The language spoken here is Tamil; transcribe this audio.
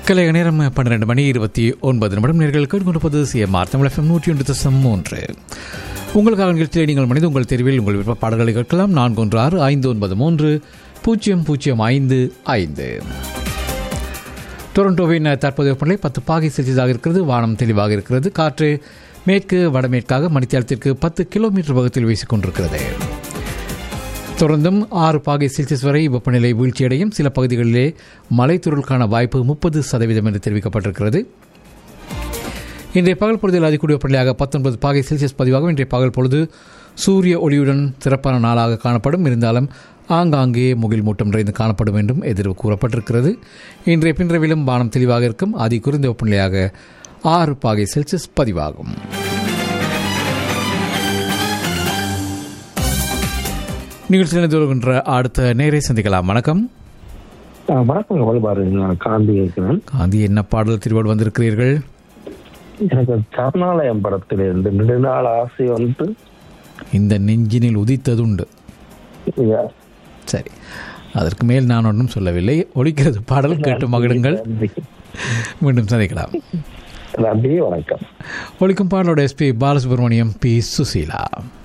கலைய நேரம் பன்னிரண்டு மணி இருபத்தி ஒன்பது நிமிடம் நேர்கள் கேட்டுக்கொண்டிருப்பது சிஎம்ஆர் தமிழ் எஃப்எம் நூற்றி ஒன்று தசம் மூன்று உங்களுக்காக நிகழ்ச்சியில் நீங்கள் மனித உங்கள் தெரிவில் உங்கள் விருப்ப பாடல்களை கேட்கலாம் நான்கு ஒன்று ஆறு ஐந்து ஒன்பது மூன்று பூஜ்ஜியம் பூஜ்ஜியம் ஐந்து ஐந்து டொரண்டோவின் தற்போதைய வெப்பநிலை பத்து பாகை செல்சியஸாக இருக்கிறது வானம் தெளிவாக இருக்கிறது காற்று மேற்கு வடமேற்காக மணித்தியாலத்திற்கு பத்து கிலோமீட்டர் வேகத்தில் வீசிக்கொண்டிருக்கிறது தொடர்ந்தும் ஆறு பாகை செல்சியஸ் வரை வெப்பநிலை வீழ்ச்சியடையும் சில பகுதிகளிலே மலைத்துறலுக்கான வாய்ப்பு முப்பது சதவீதம் என்று தெரிவிக்கப்பட்டிருக்கிறது இன்றைய பகல் பொழுதில் அதிகூடிய வெப்பநிலையாக பத்தொன்பது பாகை செல்சியஸ் பதிவாகும் இன்றைய பகல் பொழுது சூரிய ஒளியுடன் சிறப்பான நாளாக காணப்படும் இருந்தாலும் ஆங்காங்கே முகில் மூட்டம் நிறைந்து காணப்படும் என்றும் எதிர்வு கூறப்பட்டிருக்கிறது இன்றைய பின்றவிலும் வானம் தெளிவாக இருக்கும் அதி குறைந்த வெப்பநிலையாக ஆறு பாகை செல்சியஸ் பதிவாகும் நிகழ்ச்சி நடந்து வருகின்ற அடுத்த நேரை சந்திக்கலாம் வணக்கம் ஆ, வணக்கம் வழிபாடு நான் காந்தி இருக்கிறேன் காந்தி என்ன பாடல் திருவோடு வந்திருக்கிறீர்கள் எனக்கு கருணாலயம் படத்துல இருந்து நெடுநாள் ஆசை வந்து இந்த நெஞ்சினில் உதித்ததுண்டு ஐயா, சரி அதற்கு மேல் நான் ஒன்றும் சொல்லவில்லை ஒழிக்கிறது பாடல் கேட்டு மகிழுங்கள் நன்றி. மீண்டும் சந்திக்கலாம் நன்றி வணக்கம் ஒழிக்கும் பாடலோட எஸ்பி பாலசுப்ரமணியம் பி சுசீலா